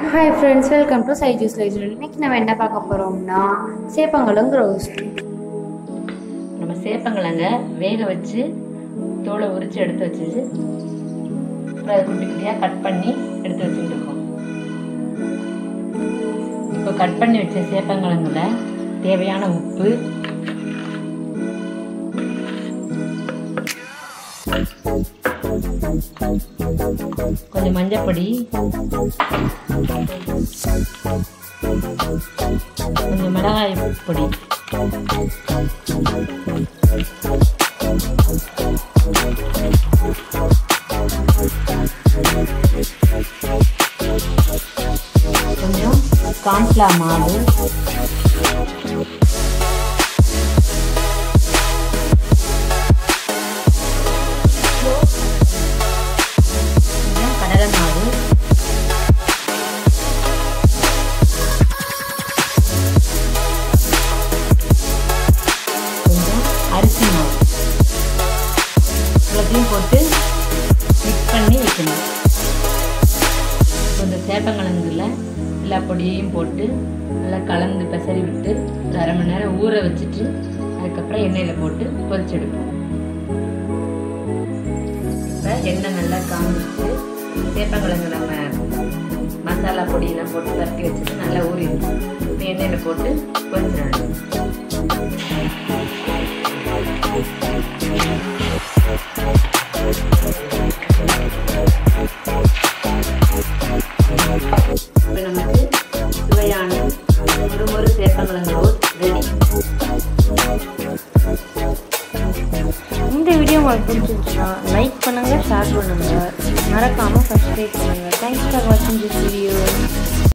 hi friends welcome to சைஜூஸ் லைஜ் இன்னைக்கு நம்ம என்ன பார்க்க போகிறோம்னா சேப்பங்குளம் ரோஸ்ட் நம்ம சேப்பங்கிழங்க வேக வச்சு தோலை உரிச்சு எடுத்து வச்சுட்டு அப்புறம் அதை குட்டி குட்டியாக கட் பண்ணி எடுத்து வச்சுருக்கோம் இப்போ கட் பண்ணி வச்ச சேப்பங்கிழங்குல தேவையான உப்பு கொஞ்சம் மஞ்சப்பொடி கொஞ்சம் மிளகாய் பொடி கொஞ்சம் கான்ஃப்ளா மாவு கொஞ்சம் கடலை மாவு கொஞ்சம் அரிசி மாவு எல்லாத்தையும் போட்டு மிக்ஸ் பண்ணி வைக்கணும் இப்போ இந்த சேப்பங்கிழங்குல எல்லா பொடியையும் போட்டு நல்லா கலந்து பெசரி விட்டு ஒரு அரை மணி நேரம் ஊற வச்சுட்டு அதுக்கப்புறம் எண்ணெயில் போட்டு பொரிச்செடுப்போம் இப்போ எண்ணெய் நல்லா காமிச்சு சேப்பங்கிழங்கு நம்ம மசாலா பொடியெல்லாம் போட்டு பரட்டி வச்சுட்டு நல்லா ஊறிடுச்சு இப்போ எண்ணெயில் போட்டு பொரிச்சிடணும் இப்போ நமக்கு சுவையான ஒரு ஒரு சேப்பங்கிழங்கு ரோஸ் ரெடி இந்த வீடியோ உங்களுக்கு பிடிச்சிருந்துச்சுன்னா லைக் பண்ணுங்கள் ஷேர் பண்ணுங்கள் மறக்காமல் சப்ஸ்கிரைப் பண்ணுங்கள் தேங்க்ஸ் ஃபார் வாட்சிங் திஸ் வீடியோ